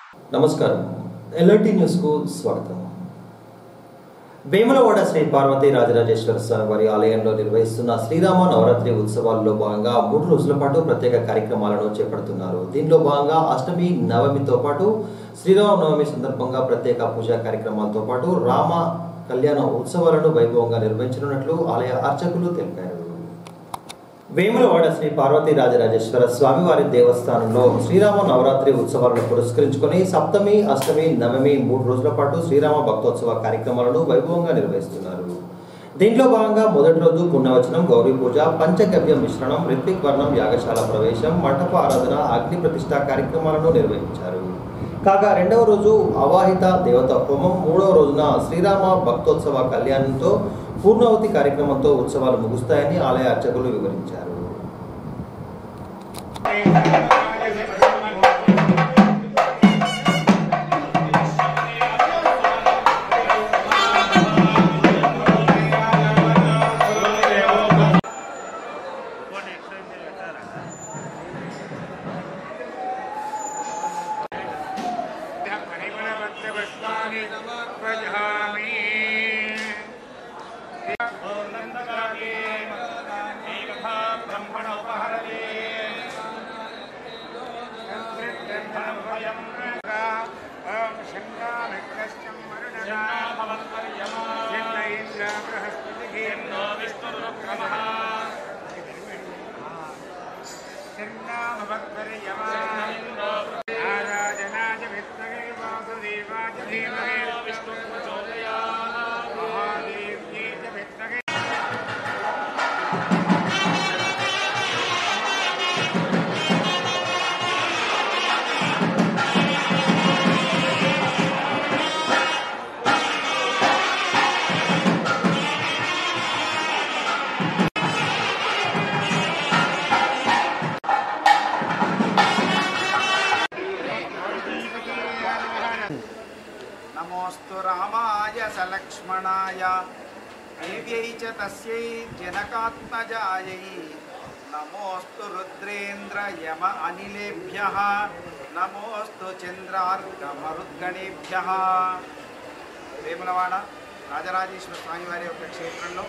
నమస్కారం ఎల్ఐటి న్యూస్కు స్వాగతం వేములవాడ శ్రీ పార్వతీ రాజరాజేశ్వర స్వామి వారి ఆలయంలో నిర్వహిస్తున్న శ్రీరామ నవరాత్రి ఉత్సవాల్లో భాగంగా మూడు రోజుల పాటు ప్రత్యేక కార్యక్రమాలను చేపడుతున్నారు దీనిలో భాగంగా అష్టమి నవమితో పాటు శ్రీరామ నవమి సందర్భంగా ప్రత్యేక పూజా కార్యక్రమాలతో పాటు రామ కళ్యాణ ఉత్సవాలను వైభవంగా నిర్వహించనున్నట్లు ఆలయ అర్చకులు తెలిపారు వేములవాడ శ్రీ పార్వతీ రాజరాజేశ్వర స్వామివారి దేవస్థానంలో శ్రీరామ నవరాత్రి ఉత్సవాలను పురస్కరించుకొని సప్తమి అష్టమి నవమి మూడు రోజుల పాటు శ్రీరామ భక్తోత్సవ కార్యక్రమాలను వైభవంగా నిర్వహిస్తున్నారు దీంట్లో భాగంగా మొదటి రోజు పుణ్యవచనం గౌరీ పూజ పంచగవ్య మిశ్రణం రిత్విక్ వర్ణం యాగశాల ప్రవేశం మంటప ఆరాధన అగ్ని ప్రతిష్ట కార్యక్రమాలను నిర్వహించారు కాగా రెండవ రోజు అవాహిత దేవత హోమం మూడవ రోజున శ్రీరామ భక్తోత్సవ కళ్యాణంతో పూర్ణావతి కార్యక్రమంతో ఉత్సవాలు ముగుస్తాయని ఆలయ అర్చకులు వివరించారు మణిమణవత్యపుష్పాణి ప్రజహామి నందకాకే ఏకథా బ్రహ్మణోపహరతే ఓం శంగామిత్రశ్చం వరుణగా చిన్న ఇంద్ర బృహస్పతికి విష్ణురుక్రమః శంగామభక్తర్యమా ఆరాధనాయ విద్మహే వాసుదేవాయ ధీమహి విష్ణుప్రచోదయాత్ మహాదేవ్యే చ విద్మహే నమోస్తు రామాయ సలక్ష్మణాయ దేవ్యై చ తస్యై జనకాత్మజాయై నమోస్తు రుద్రేంద్ర యమ అనిలేభ్య నమోస్తు చంద్రార్కమరుద్గణేభ్య వేములవాడ రాజరాజేశ్వర స్వామి వారి యొక్క క్షేత్రంలో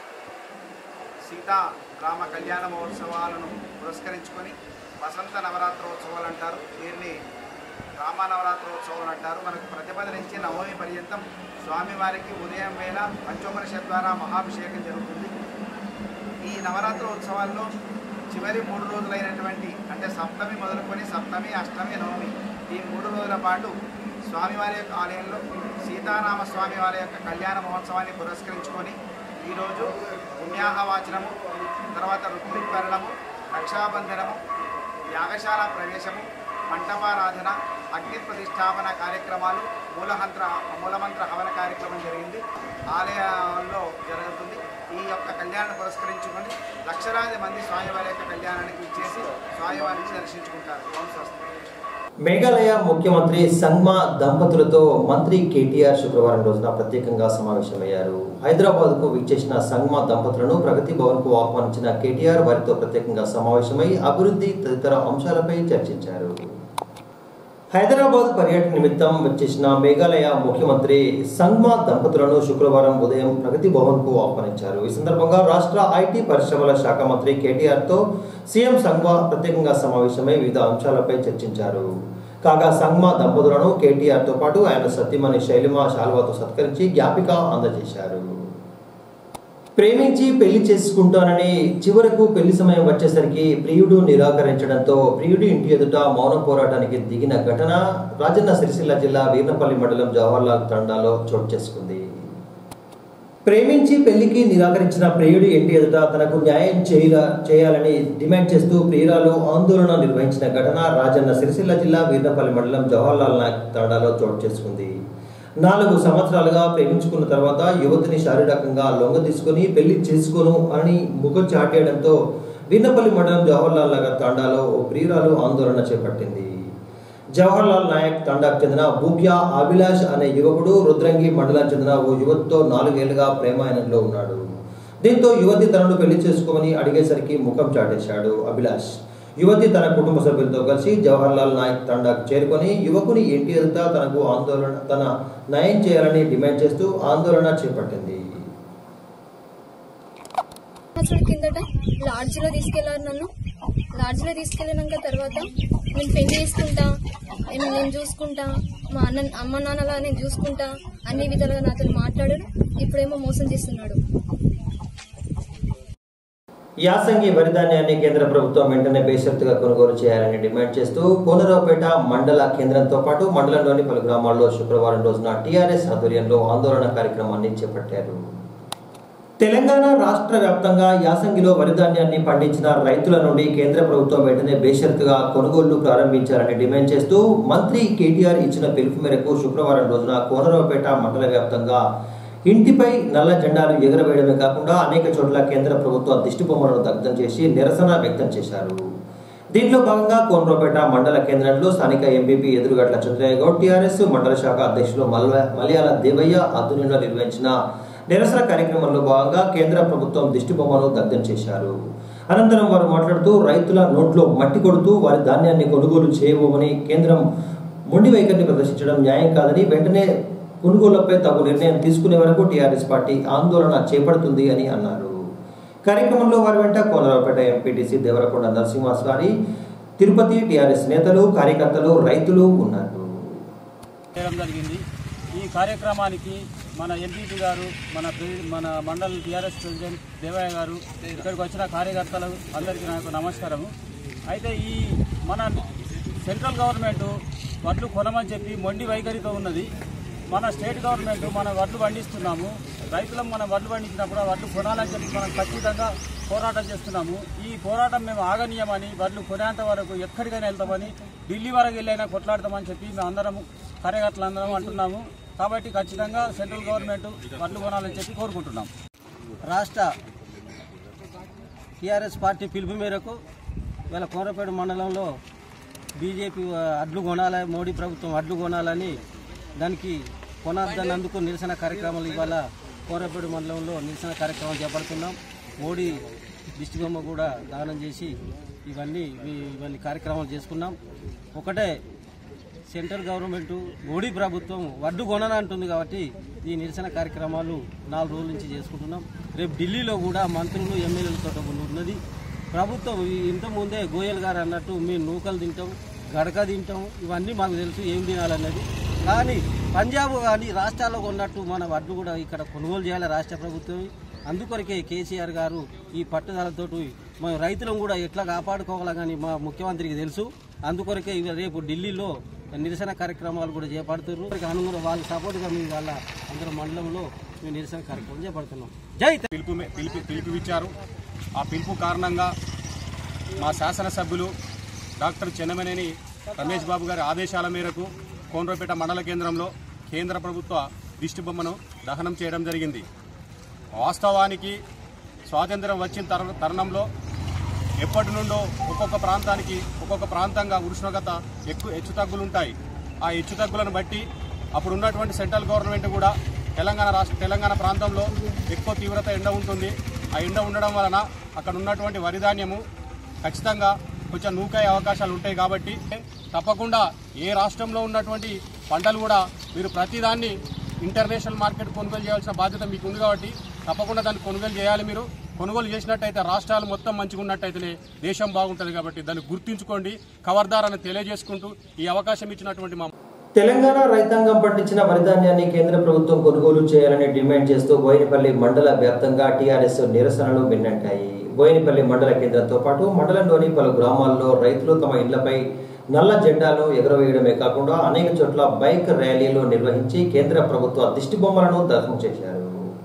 సీతా రామ కళ్యాణ మహోత్సవాలను పురస్కరించుకొని వసంత నవరాత్రోత్సవాలు అంటారు దీన్ని రామ నవరాత్రోత్సవాలు అంటారు మనకు ప్రతిపద నుంచి నవమి పర్యంతం స్వామివారికి ఉదయం వేళ పంచోపనిషత్ ద్వారా మహాభిషేకం జరుగుతుంది ఈ నవరాత్రి ఉత్సవాల్లో చివరి మూడు రోజులైనటువంటి అంటే సప్తమి మొదలుకొని సప్తమి అష్టమి నవమి ఈ మూడు రోజుల పాటు స్వామివారి యొక్క ఆలయంలో సీతారామ స్వామి వారి యొక్క కళ్యాణ మహోత్సవాన్ని పురస్కరించుకొని ఈరోజు పుణ్యాహవాచనము తర్వాత ఋత్వికరణము రక్షాబంధనము యాగశాల ప్రవేశము మంటపారాధన అగ్ని ప్రతిష్టాపన కార్యక్రమాలు మూలమంత్ర మూలమంత్ర హవన కార్యక్రమం జరిగింది ఆలయంలో జరుగుతుంది ఈ యొక్క కళ్యాణాన్ని పురస్కరించుకొని లక్షలాది మంది స్వామివారి యొక్క కళ్యాణానికి ఇచ్చేసి స్వామివారిని దర్శించుకుంటారు ఓం స్వస్తి మేఘాలయ ముఖ్యమంత్రి సంగ్మా దంపతులతో మంత్రి కేటీఆర్ శుక్రవారం రోజున ప్రత్యేకంగా సమావేశమయ్యారు హైదరాబాద్ కు విచ్చేసిన సంగ్మా దంపతులను ప్రగతి భవన్ కు ఆహ్వానించిన కేటీఆర్ వారితో ప్రత్యేకంగా సమావేశమై అభివృద్ధి తదితర అంశాలపై చర్చించారు హైదరాబాద్ పర్యటన నిమిత్తం వచ్చేసిన మేఘాలయ ముఖ్యమంత్రి సంగ్మా దంపతులను శుక్రవారం ఉదయం ప్రగతి భవన్ కు ఆహ్వానించారు ఈ సందర్భంగా రాష్ట్ర ఐటీ పరిశ్రమల శాఖ మంత్రి కేటీఆర్ తో సీఎం సంగ్మా ప్రత్యేకంగా సమావేశమై వివిధ అంశాలపై చర్చించారు కాగా సంగ్మా దంపతులను కేటీఆర్ తో పాటు ఆయన సత్యమణి శైలిమ శాల్వాతో సత్కరించి జ్ఞాపిక అందజేశారు ప్రేమించి పెళ్లి చేసుకుంటానని చివరకు పెళ్లి సమయం వచ్చేసరికి ప్రియుడు నిరాకరించడంతో ప్రియుడి ఇంటి ఎదుట మౌన పోరాటానికి దిగిన ఘటన రాజన్న సిరిసిల్ల జిల్లా వీర్నపల్లి మండలం జవహర్లాల్ తండాలో చోటు చేసుకుంది ప్రేమించి పెళ్లికి నిరాకరించిన ప్రియుడి ఇంటి ఎదుట తనకు న్యాయం చేయాల చేయాలని డిమాండ్ చేస్తూ ప్రియురాలు ఆందోళన నిర్వహించిన ఘటన రాజన్న సిరిసిల్ల జిల్లా వీర్నపల్లి మండలం జవహర్లాల్ నాయక్ తండాలో చోటు చేసుకుంది నాలుగు సంవత్సరాలుగా ప్రేమించుకున్న తర్వాత యువతిని శారీరకంగా లొంగ తీసుకుని పెళ్లి చేసుకోను అని ముఖం చాటేయడంతో వీర్నపల్లి మండలం జవహర్లాల్ నగర్ తాండాలో ఓ ప్రియురాలు ఆందోళన చేపట్టింది జవహర్లాల్ నాయక్ తండాకు చెందిన బూక్యా అభిలాష్ అనే యువకుడు రుద్రంగి మండలానికి చెందిన ఓ యువతితో నాలుగేళ్లుగా ప్రేమాయణంలో ఉన్నాడు దీంతో యువతి తనను పెళ్లి చేసుకోమని అడిగేసరికి ముఖం చాటేశాడు అభిలాష్ యువతి తన కుటుంబ సభ్యులతో కలిసి జవహర్లాల్ నాయక్ తండాకు చేరుకొని యువకుని ఇంటి ఎదుట తనకు ఆందోళన తన న్యాయం చేయాలని డిమాండ్ చేస్తూ ఆందోళన చేపట్టింది సంవత్సరాల కిందట లాడ్జ్లో తీసుకెళ్లారు నన్ను లాడ్జ్లో తీసుకెళ్ళినాక తర్వాత నేను పెళ్లి చేసుకుంటా నేను నేను చూసుకుంటా మా అన్న అమ్మ నాన్నలా నేను చూసుకుంటా అన్ని విధాలుగా నాతో మాట్లాడాడు ఇప్పుడేమో మోసం చేస్తున్నాడు యాసంగి వరి ధాన్యాన్ని కేంద్ర ప్రభుత్వం వెంటనే బేషరతుగా కొనుగోలు చేయాలని డిమాండ్ చేస్తూ కోనరావుపేట మండల కేంద్రంతో పాటు మండలంలోని పలు గ్రామాల్లో శుక్రవారం రోజున టీఆర్ఎస్ ఆధ్వర్యంలో ఆందోళన కార్యక్రమాన్ని చేపట్టారు తెలంగాణ రాష్ట్ర వ్యాప్తంగా యాసంగిలో వరి ధాన్యాన్ని పండించిన రైతుల నుండి కేంద్ర ప్రభుత్వం వెంటనే బేషరతుగా కొనుగోళ్లు ప్రారంభించాలని డిమాండ్ చేస్తూ మంత్రి కేటీఆర్ ఇచ్చిన పిలుపు మేరకు శుక్రవారం రోజున కోనరావుపేట మండల వ్యాప్తంగా ఇంటిపై నల్ల జెండాలు ఎగురవేయడమే కాకుండా అనేక చోట్ల కేంద్ర ప్రభుత్వ దిష్టిబొమ్మలను దగ్ధం చేసి నిరసన వ్యక్తం చేశారు దీనిలో భాగంగా కోనరావుపేట మండల కేంద్రంలో స్థానిక ఎంపీపీ ఎదురుగట్ల చంద్రయ్య గౌడ్ టీఆర్ఎస్ మండల శాఖ అధ్యక్షులు మల్ల- మలయాళ దేవయ్య ఆధ్వర్యంలో నిర్వహించిన నిరసన కార్యక్రమంలో భాగంగా కేంద్ర ప్రభుత్వం దిష్టిబొమ్మను దగ్ధం చేశారు అనంతరం వారు మాట్లాడుతూ రైతుల నోట్లో మట్టి కొడుతూ వారి ధాన్యాన్ని కొనుగోలు చేయబోమని కేంద్రం మొండి వైఖరిని ప్రదర్శించడం న్యాయం కాదని వెంటనే కొనుగోళ్లపై తగు నిర్ణయం తీసుకునే వరకు టీఆర్ఎస్ పార్టీ ఆందోళన చేపడుతుంది అని అన్నారు కార్యక్రమంలో వారి వెంట కోనరావుపేట ఎంపీటీసీ దేవరకొండ నరసింహాస్ గారి తిరుపతి టీఆర్ఎస్ నేతలు కార్యకర్తలు రైతులు ఉన్నారు చేయడం జరిగింది ఈ కార్యక్రమానికి మన ఎంపీపీ గారు మన ప్రెసి- మన మండల టీఆర్ఎస్ ప్రెసిడెంట్ దేవయ్య గారు ఇక్కడికి వచ్చిన కార్యకర్తలు అందరికీ నాకు నమస్కారము అయితే ఈ మన సెంట్రల్ గవర్నమెంట్ వడ్లు కొనమని చెప్పి మొండి వైఖరితో ఉన్నది మన స్టేట్ గవర్నమెంట్ మన వడ్లు పండిస్తున్నాము రైతులం మనం వడ్లు పండించినప్పుడు ఆ వడ్లు కొనాలని చెప్పి మనం ఖచ్చితంగా పోరాటం చేస్తున్నాము ఈ పోరాటం మేము ఆగనీయమని వడ్లు కొనేంత వరకు ఎక్కడికైనా వెళ్తామని ఢిల్లీ వరకు వెళ్ళైనా కొట్లాడతామని చెప్పి మేము అందరం కార్యకర్తలు అందరం అంటున్నాము కాబట్టి ఖచ్చితంగా సెంట్రల్ గవర్నమెంట్ వడ్లు కొనాలని చెప్పి కోరుకుంటున్నాం రాష్ట్ర టీఆర్ఎస్ పార్టీ పిలుపు మేరకు ఇవాళ కోరపేట మండలంలో బీజేపీ అడ్లు కొనాలి మోడీ ప్రభుత్వం అడ్లు కొనాలని దానికి కొనద్దన్నందుకు నిరసన కార్యక్రమాలు ఇవాళ కోరపేట మండలంలో నిరసన కార్యక్రమం చేపడుతున్నాం మోడీ దిష్టి బొమ్మ కూడా దానం చేసి ఇవన్నీ ఇవి- ఇవన్నీ కార్యక్రమాలు చేసుకున్నాం ఒకటే సెంట్రల్ గవర్నమెంట్ మోడీ ప్రభుత్వం వడ్డు కొననంటుంది కాబట్టి ఈ నిరసన కార్యక్రమాలు నాలుగు రోజుల నుంచి చేసుకుంటున్నాం రేపు ఢిల్లీలో కూడా మంత్రులు ఎమ్మెల్యేలతో ఉన్నది ప్రభుత్వం ఈ ఇంతకుముందే గోయల్ గారు అన్నట్టు మేము నూకలు తింటాం గడక తింటాం ఇవన్నీ మాకు తెలుసు ఏం తినాలన్నది కానీ పంజాబ్ కానీ రాష్ట్రాల్లో ఉన్నట్టు మన వడ్లు కూడా ఇక్కడ కొనుగోలు చేయాలి రాష్ట్ర ప్రభుత్వం అందుకొరకే కేసీఆర్ గారు ఈ పట్టుదలతో మేము రైతులను కూడా ఎట్లా కాపాడుకోవాలా కానీ మా ముఖ్యమంత్రికి తెలుసు అందుకొరకే ఇవి రేపు ఢిల్లీలో నిరసన కార్యక్రమాలు కూడా చేపడుతున్నారు అనుగుణ వాళ్ళ సపోర్ట్గా మేము వాళ్ళ అందరూ మండలంలో మేము నిరసన కార్యక్రమం చేపడుతున్నాం జై తెలంగాణ. పిలుపు మే- పిలుపు పిలుపునిచ్చారు ఆ పిలుపు కారణంగా మా శాసనసభ్యులు డాక్టర్ చెన్నమనేని రమేష్ బాబు గారి ఆదేశాల మేరకు కోనరాపేట మండల కేంద్రంలో కేంద్ర ప్రభుత్వ దిష్టి బొమ్మను దహనం చేయడం జరిగింది వాస్తవానికి స్వాతంత్రం వచ్చిన తరు తరుణంలో ఎప్పటి నుండో ఒక్కొక్క ప్రాంతానికి ఒక్కొక్క ప్రాంతంగా ఉష్ణోగ్రత ఎక్కువ హెచ్చుతగ్గులు ఉంటాయి ఆ హెచ్చుతగ్గులను బట్టి అప్పుడు ఉన్నటువంటి సెంట్రల్ గవర్నమెంట్ కూడా తెలంగాణ రాష్ట్ర తెలంగాణ ప్రాంతంలో ఎక్కువ తీవ్రత ఎండ ఉంటుంది ఆ ఎండ ఉండడం వలన అక్కడ ఉన్నటువంటి వరి ధాన్యము ఖచ్చితంగా కొంచెం నూకాయ అవకాశాలు ఉంటాయి కాబట్టి తప్పకుండా ఏ రాష్ట్రంలో ఉన్నటువంటి పంటలు కూడా మీరు ప్రతిదాన్ని ఇంటర్నేషనల్ మార్కెట్ కొనుగోలు చేయాల్సిన బాధ్యత మీకు ఉంది కాబట్టి తప్పకుండా దాన్ని కొనుగోలు చేయాలి మీరు కొనుగోలు చేసినట్టయితే రాష్ట్రాలు మొత్తం మంచిగా ఉన్నట్టయితేనే దేశం బాగుంటుంది కాబట్టి దాన్ని గుర్తుంచుకోండి ఖబర్దార్ అని తెలియజేసుకుంటూ ఈ అవకాశం ఇచ్చినటువంటి మా తెలంగాణ రైతాంగం పండించిన వరి ధాన్యాన్ని కేంద్ర ప్రభుత్వం కొనుగోలు చేయాలని డిమాండ్ చేస్తూ బోయినపల్లి మండల వ్యాప్తంగా టీఆర్ఎస్ నిరసనలు మిన్నంటాయి బోయినపల్లి మండల కేంద్రంతో పాటు మండలంలోని పలు గ్రామాల్లో రైతులు తమ ఇళ్లపై నల్ల జెండాను ఎగురవేయడమే కాకుండా అనేక చోట్ల బైక్ ర్యాలీలు నిర్వహించి కేంద్ర ప్రభుత్వ దిష్టిబొమ్మలను దగ్ధం చేశారు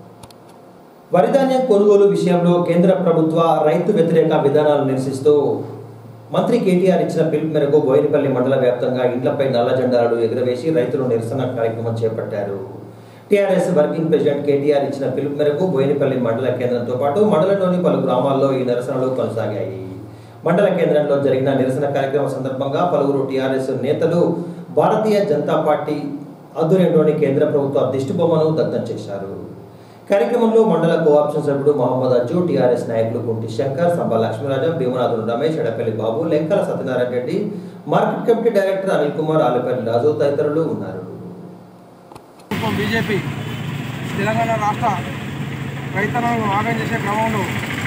వరి ధాన్యం కొనుగోలు విషయంలో కేంద్ర ప్రభుత్వ రైతు వ్యతిరేక విధానాలు నిరసిస్తూ మంత్రి కేటీఆర్ ఇచ్చిన పిలుపు మేరకు బోయినపల్లి మండల వ్యాప్తంగా ఇండ్లపై నల్ల జెండాలు ఎగురవేసి రైతులు నిరసన కార్యక్రమం చేపట్టారు టీఆర్ఎస్ వర్కింగ్ ప్రెసిడెంట్ కేటీఆర్ ఇచ్చిన పిలుపు మేరకు బోయినపల్లి మండల కేంద్రంతో పాటు మండలంలోని పలు గ్రామాల్లో ఈ నిరసనలు కొనసాగాయి మండల కేంద్రంలో జరిగిన నిరసన కార్యక్రమం సందర్భంగా పలువురు టీఆర్ఎస్ నేతలు భారతీయ జనతా పార్టీ ఆధ్వర్యంలోని కేంద్ర ప్రభుత్వ దిష్టిబొమ్మను దగ్ధం చేశారు కార్యక్రమంలో మండల కోఆప్షన్ సభ్యుడు మహమ్మద్ అజ్జు టీఆర్ఎస్ నాయకులు Kunti Shankar Samba Laxmirajam Bheemanathudu Ramesh Edapalli Babu Lenkala Satyanarayana Reddy market committee director Anil Kumar Alapalli Raju తదితరులు ఉన్నారు ప్రభుత్వం బీజేపీ తెలంగాణ రాష్ట్ర రైతులను ఆగం చేసే క్రమంలో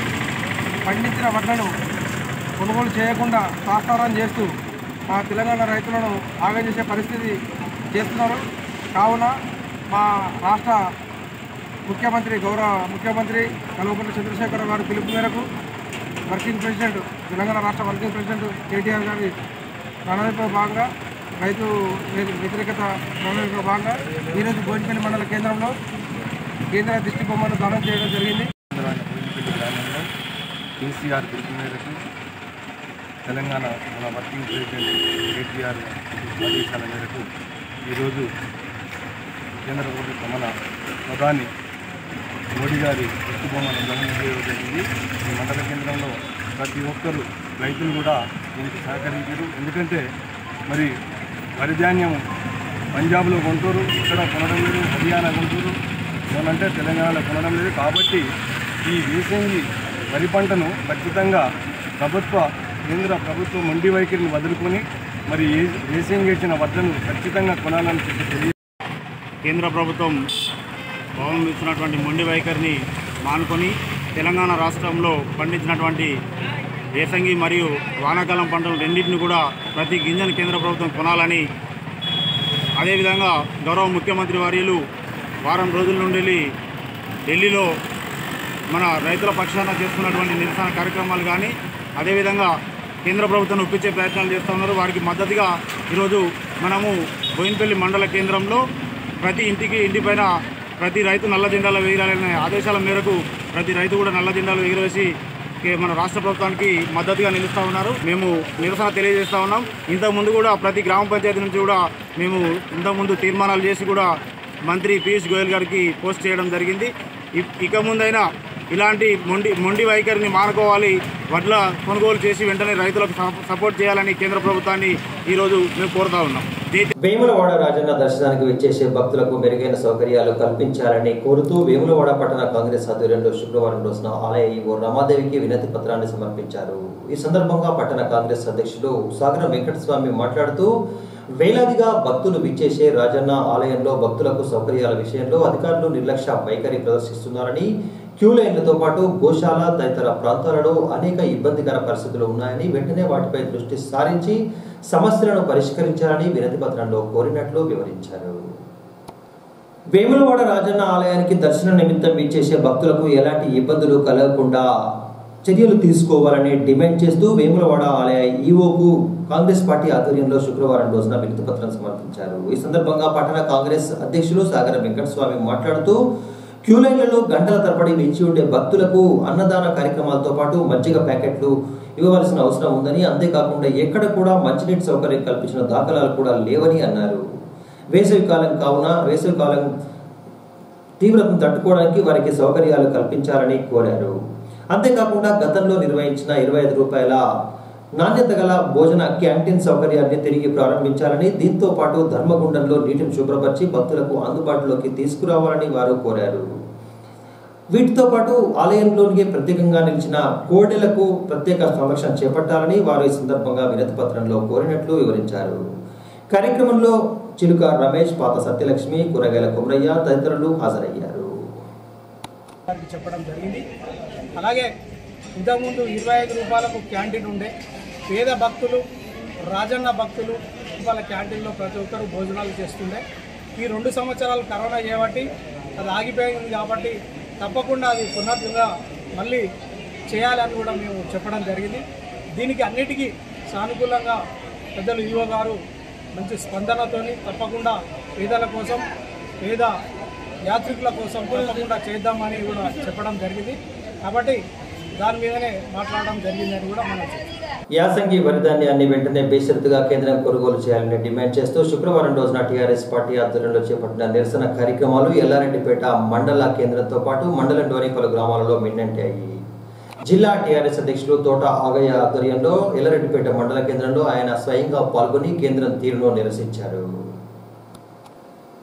పండించిన వడ్లను కొనుగోలు చేయకుండా తాస్తారం చేస్తూ మా తెలంగాణ రైతులను ఆగం చేసే పరిస్థితి చేస్తున్నారు కావున మా రాష్ట్ర ముఖ్యమంత్రి గౌరవ ముఖ్యమంత్రి కల్వకుంట్ల చంద్రశేఖర్ గారి పిలుపు మేరకు వర్కింగ్ ప్రెసిడెంట్ తెలంగాణ రాష్ట్ర వర్కింగ్ ప్రెసిడెంట్ కేటీఆర్ గారి ప్రణాళికలో భాగంగా రైతు వ్య- వ్యతిరేకత ప్రణాళికలో భాగంగా ఈరోజు గోడిపల్లి మండల కేంద్రంలో కేంద్ర దిష్టి బొమ్మను దానం చేయడం జరిగింది బోయినపల్లి గ్రామంలో కేసీఆర్ పిలుపు మేరకు తెలంగాణ మన వర్కింగ్ ప్రెసిడెంట్ కేటీఆర్ ఆదేశాల మేరకు ఈరోజు కేంద్ర ప్రభుత్వ మన ప్రధాని మోడీ గారి దృష్టిబొమ్మను దహనం చేయడం జరిగింది ఈ మండల కేంద్రంలో ప్రతి ఒక్కరు రైతులు కూడా దీనికి సహకరించారు ఎందుకంటే మరి వరి ధాన్యం పంజాబ్లో కొంటారు ఇక్కడ కొనడం లేదు హర్యానా కొంటారు ఏమనంటే తెలంగాణలో కొనడం లేదు కాబట్టి ఈ వేసంగి వరి పంటను ఖచ్చితంగా ప్రభుత్వ కేంద్ర ప్రభుత్వ మండి వైఖరిని వదులుకొని మరి ఏ- వేసంగి ఇచ్చిన వడ్లను ఖచ్చితంగా కొనాలని చెప్పి తెలియ కేంద్ర ప్రభుత్వం అవలంబిస్తున్నటువంటి మొండి వైఖరిని మానుకొని తెలంగాణ రాష్ట్రంలో పండించినటువంటి వేసంగి మరియు వానాకాలం పంటలు రెండింటిని కూడా ప్రతి గింజను కేంద్ర ప్రభుత్వం కొనాలని అదేవిధంగా గౌరవ ముఖ్యమంత్రి వర్యులు వారం రోజుల నుండి ఢిల్లీలో మన రైతుల పక్షాన చేస్తున్నటువంటి నిరసన కార్యక్రమాలు కానీ అదేవిధంగా కేంద్ర ప్రభుత్వం ఒప్పించే ప్రయత్నాలు చేస్తూ ఉన్నారు వారికి మద్దతుగా ఈరోజు మనము బోయినపల్లి మండల కేంద్రంలో ప్రతి ఇంటికి ఇంటిపైన ప్రతి రైతు నల్ల జెండాలు వేయాలనే ఆదేశాల మేరకు ప్రతి రైతు కూడా నల్ల జెండాలు ఎగురవేసి కే- మన రాష్ట్ర ప్రభుత్వానికి మద్దతుగా నిలుస్తూ ఉన్నారు మేము నిరసన తెలియజేస్తూ ఉన్నాం ఇంతకుముందు కూడా ప్రతి గ్రామ పంచాయతీ నుంచి కూడా మేము ఇంతకుముందు తీర్మానాలు చేసి కూడా మంత్రి పీయూష్ గోయల్ గారికి పోస్ట్ చేయడం జరిగింది ఇ- ఇక ముందైనా ఇలాంటి మొండి మొండి వైఖరిని మానుకోవాలి వడ్ల కొనుగోలు చేసి వెంటనే రైతులకు సప- సపోర్ట్ చేయాలని కేంద్ర ప్రభుత్వాన్ని ఈరోజు మేము కోరుతా ఉన్నాం జై వేములవాడ రాజన్న దర్శనానికి వచ్చేసే భక్తులకు మెరుగైన సౌకర్యాలు కల్పించాలని కోరుతూ వేములవాడ పట్టణ కాంగ్రెస్ ఆధ్వర్యంలో శుక్రవారం రోజున ఆలయ ఈవో రమాదేవికి వినతి పత్రాన్ని సమర్పించారు ఈ సందర్భంగా పట్టణ కాంగ్రెస్ అధ్యక్షుడు సాగర వెంకటస్వామి మాట్లాడుతూ వేలాదిగా భక్తులు విచ్చేసే రాజన్న ఆలయంలో భక్తులకు సౌకర్యాల విషయంలో అధికారులు నిర్లక్ష్య వైఖరి ప్రదర్శిస్తున్నారని క్యూ లైన్లతో పాటు గోశాల తదితర ప్రాంతాలలో అనేక ఇబ్బందికర పరిస్థితులు ఉన్నాయని వెంటనే వాటిపై దృష్టి సారించి సమస్యలను పరిష్కరించాలని వినతి పత్రంలో కోరినట్లు వివరించారు వేములవాడ రాజన్న ఆలయానికి దర్శన నిమిత్తం విచ్చేసే భక్తులకు ఎలాంటి ఇబ్బందులు కలగకుండా చర్యలు తీసుకోవాలని డిమాండ్ చేస్తూ వేములవాడ ఆలయ ఈవోకు కాంగ్రెస్ పార్టీ ఆధ్వర్యంలో శుక్రవారం రోజున వినతి పత్రం సమర్పించారు ఈ సందర్భంగా పట్టణ కాంగ్రెస్ అధ్యక్షులు సాగర వెంకటస్వామి మాట్లాడుతూ క్యూ లైన్లలో గంటల తరబడి వేచి ఉండే భక్తులకు అన్నదాన కార్యక్రమాలతో పాటు మజ్జిగ ప్యాకెట్లు ఇవ్వవలసిన అవసరం ఉందని అంతేకాకుండా ఎక్కడ కూడా మంచినీటి సౌకర్యం కల్పించిన దాఖలాలు కూడా లేవని అన్నారు వేసవి కాలం కావున వేసవి కాలం తీవ్రతను తట్టుకోవడానికి వారికి సౌకర్యాలు కల్పించాలని కోరారు అంతేకాకుండా గతంలో నిర్వహించిన ఇరవై ఐదు రూపాయల నాణ్యత గల భోజన క్యాంటీన్ సౌకర్యాన్ని తిరిగి ప్రారంభించాలని దీంతో పాటు ధర్మగుండంలో నీటిని శుభ్రపరిచి భక్తులకు అందుబాటులోకి తీసుకురావాలని వారు కోరారు వీటితో పాటు ఆలయంలోనికి ప్రత్యేకంగా నిలిచిన కోడెలకు ప్రత్యేక సంరక్షణ చేపట్టాలని వారు ఈ సందర్భంగా వినతి పత్రంలో కోరినట్లు వివరించారు కార్యక్రమంలో చిలుక రమేష్ పాత సత్యలక్ష్మి కూరగాయల కుమరయ్య తదితరులు హాజరయ్యారు వారికి చెప్పడం జరిగింది అలాగే ఇంతకుముందు ఇరవై ఐదు రూపాయలకు క్యాంటీన్ ఉండే పేద భక్తులు రాజన్న భక్తులు వాళ్ళ క్యాంటీన్లో ప్రతి ఒక్కరు భోజనాలు చేస్తుండే ఈ రెండు సంవత్సరాలు కరోనా చేయబట్టి అది ఆగిపోయింది కాబట్టి తప్పకుండా అది పునరుద్ధంగా మళ్ళీ చేయాలని కూడా మేము చెప్పడం జరిగింది దీనికి అన్నిటికీ సానుకూలంగా పెద్దలు యువ గారు మంచి స్పందనతోని తప్పకుండా పేదల కోసం పేద యాత్రికుల కోసం తప్పకుండా చేద్దామని కూడా చెప్పడం జరిగింది కాబట్టి దాని మీదనే మాట్లాడడం జరిగిందని కూడా మనం చెప్పాం యాసంగి వరిధాన్యాన్ని వెంటనే బేషరతుగా కేంద్రం కొనుగోలు చేయాలని డిమాండ్ చేస్తూ శుక్రవారం రోజున టీఆర్ఎస్ పార్టీ ఆధ్వర్యంలో చేపట్టిన నిరసన కార్యక్రమాలు ఎల్లారెడ్డిపేట మండల కేంద్రంతో పాటు మండలంలోని పలు గ్రామాలలో మిన్నంటాయి జిల్లా టీఆర్ఎస్ అధ్యక్షులు తోట ఆగయ్య ఆధ్వర్యంలో ఎల్లారెడ్డిపేట మండల కేంద్రంలో ఆయన స్వయంగా పాల్గొని కేంద్రం తీరును నిరసించారు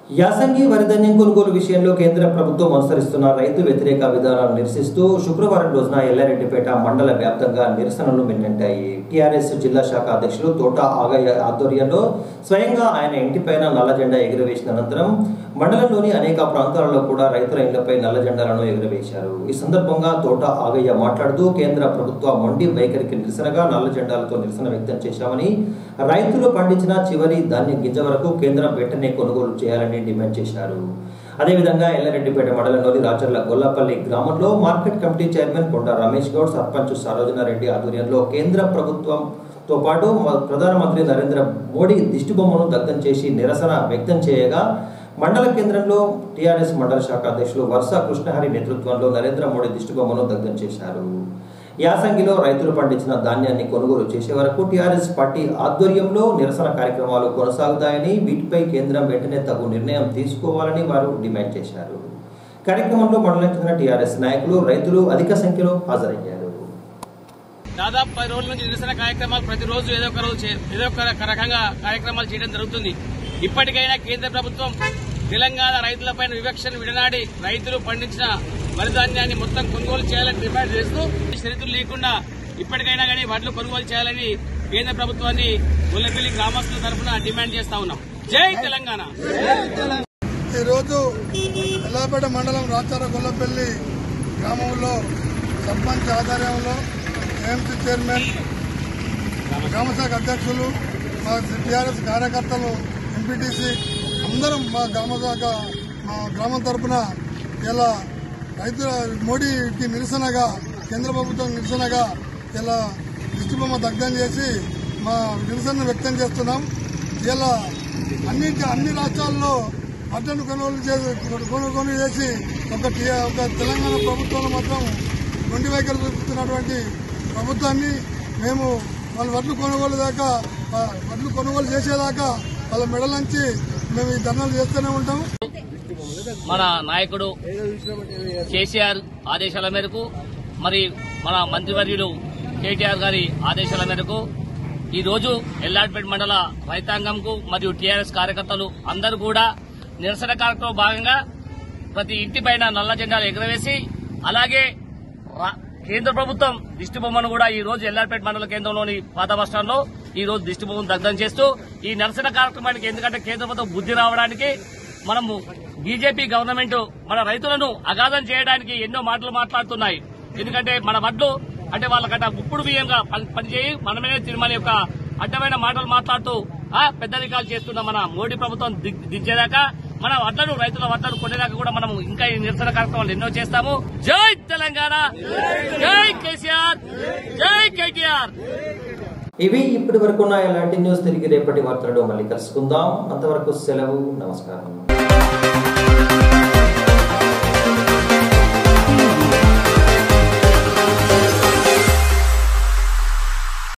యాసంగి వరిధాన్యం కొనుగోలు విషయంలో కేంద్ర ప్రభుత్వం అనుసరిస్తున్న రైతు వ్యతిరేక విధానాలను నిరసిస్తూ శుక్రవారం రోజున ఎల్లారెడ్డిపేట మండల వ్యాప్తంగా నిరసనలు మిన్నంటాయి టీఆర్ఎస్ జిల్లా శాఖ అధ్యక్షులు తోట ఆగయ్య ఆధ్వర్యంలో స్వయంగా ఆయన ఇంటిపైన నల్ల జెండా ఎగురవేసిన అనంతరం మండలంలోని అనేక ప్రాంతాలలో కూడా రైతుల ఇళ్లపై నల్ల జెండాలను ఎగురవేశారు ఈ సందర్భంగా తోట ఆగయ్య మాట్లాడుతూ కేంద్ర ప్రభుత్వ మొండి వైఖరికి నిరసనగా నల్ల జెండాలతో నిరసన వ్యక్తం చేశామని రైతులు పండించిన చివరి ధాన్యం గింజ వరకు కేంద్రం వెంటనే కొనుగోలు చేయాలని డిమాండ్ చేశారు అదేవిధంగా ఎల్లారెడ్డిపేట మండలంలోని రాచర్ల గొల్లపల్లి గ్రామంలో మార్కెట్ కమిటీ చైర్మన్ కొండ రమేష్ గౌడ్ సర్పంచ్ సరోజనారెడ్డి ఆధ్వర్యంలో కేంద్ర ప్రభుత్వంతో పాటు మ- ప్రధానమంత్రి నరేంద్ర మోడీ దిష్టిబొమ్మను దగ్ధం చేసి నిరసన వ్యక్తం చేయగా మండల కేంద్రంలో టీఆర్ఎస్ మండల శాఖ అధ్యక్షులు వర్ష కృష్ణహరి నేతృత్వంలో నరేంద్ర మోడీ దిష్టిబొమ్మను దగ్ధం చేశారు యాసంగిలో రైతులు పండించిన ధాన్యాన్ని కొనుగోలు చేసే వరకు టీఆర్ఎస్ పార్టీ ఆధ్వర్యంలో నిరసన కార్యక్రమాలు కొనసాగుతాయని వీటిపై కేంద్రం వెంటనే తగు నిర్ణయం తీసుకోవాలని వారు డిమాండ్ చేశారు కార్యక్రమంలో మండలం చెందిన టీఆర్ఎస్ నాయకులు రైతులు అధిక సంఖ్యలో హాజరయ్యారు దాదాపు పది రోజుల నుంచి నిరసన కార్యక్రమాలు ప్రతిరోజు ఏదో ఒక రోజు చే- ఏదో ఒక రకంగా కార్యక్రమాలు చేయడం జరుగుతుంది ఇప్పటికైనా కేంద్ర ప్రభుత్వం తెలంగాణ రైతులపైన వివక్షను విడనాడి రైతులు పండించిన వరి ధాన్యాన్ని మొత్తం కొనుగోలు చేయాలని డిమాండ్ చేస్తూ షరతులు లేకుండా ఇప్పటికైనా కానీ వడ్లు కొనుగోలు చేయాలని కేంద్ర ప్రభుత్వాన్ని గొల్లపల్లి గ్రామస్తుల తరఫున డిమాండ్ చేస్తా ఉన్నాం జై తెలంగాణ ఈరోజు ఎల్లాపేట మండలం రాచార గొల్లపల్లి గ్రామంలో సర్పంచ్ ఆధ్వర్యంలో ఏఎంసీ చైర్మన్ గ్రామశాఖ అధ్యక్షులు మా టీఆర్ఎస్ కార్యకర్తలు ఎంపీటీసీ అందరం మా గ్రామశాఖ మా గ్రామం తరపున ఇలా రైతుల మోడీకి నిరసనగా కేంద్ర ప్రభుత్వం నిరసనగా ఇలా దిష్టిబొమ్మ దగ్ధం చేసి మా నిరసన వ్యక్తం చేస్తున్నాం ఇలా అన్ని అన్ని రాష్ట్రాల్లో మటన్ కొనుగోలు చేసి కొనుగోలు చేసి ఒక టీ- ఒక తెలంగాణ ప్రభుత్వంలో మాత్రం మొండి వైఖరి చూపుతున్నటువంటి ప్రభుత్వాన్ని మేము వాళ్ళ వడ్లు కొనుగోలు దాకా ఆ, వడ్లు కొనుగోలు చేసేదాకా వాళ్ళ మెడలంచి మేము ఈ ధర్నాలు చేస్తూనే ఉంటాం మన నాయకుడు కేసీఆర్ ఆదేశాల మేరకు మరి మన మంత్రివర్యులు కేటీఆర్ గారి ఆదేశాల మేరకు ఈ రోజు ఎల్లాడ్పేట మండల రైతాంగంకు మరియు టీఆర్ఎస్ కార్యకర్తలు అందరూ కూడా నిరసన కార్యక్రమం భాగంగా ప్రతి ఇంటి పైన నల్ల జెండాలు ఎగురవేసి అలాగే రా- కేంద్ర ప్రభుత్వం దిష్టి బొమ్మను కూడా ఈ రోజు ఎల్లార్పేట మండల కేంద్రంలోని పాత బస్టాండ్ లో ఈ రోజు దిష్టి బొమ్మను దగ్ధం చేస్తూ ఈ నిరసన కార్యక్రమానికి ఎందుకంటే కేంద్ర ప్రభుత్వం బుద్ధి రావడానికి మనము బీజేపీ గవర్నమెంట్ మన రైతులను అగాధం చేయడానికి ఎన్నో మాటలు మాట్లాడుతున్నాయి ఎందుకంటే మన వడ్లు అంటే వాళ్ళకట ఉప్పుడు బియ్యంగా పని- పనిచేయి మనమే తినమని యొక్క అడ్డమైన మాటలు మాట్లాడుతూ ఆ పెద్దరికాలు చేస్తున్న మన మోడీ ప్రభుత్వం దిగ్- దించేదాకా మన వడ్లను రైతుల వడ్లను కొనేదాకా కూడా మనం ఇంకా ఈ నిరసన కార్యక్రమాలు ఎన్నో చేస్తాము జై తెలంగాణ జై కేసీఆర్ జై కేటీఆర్ ఇవి ఇప్పటి వరకు ఉన్న ఇలాంటి న్యూస్ తిరిగి రేపటి వార్తలలో మళ్ళీ కలుసుకుందాం అంతవరకు సెలవు నమస్కారం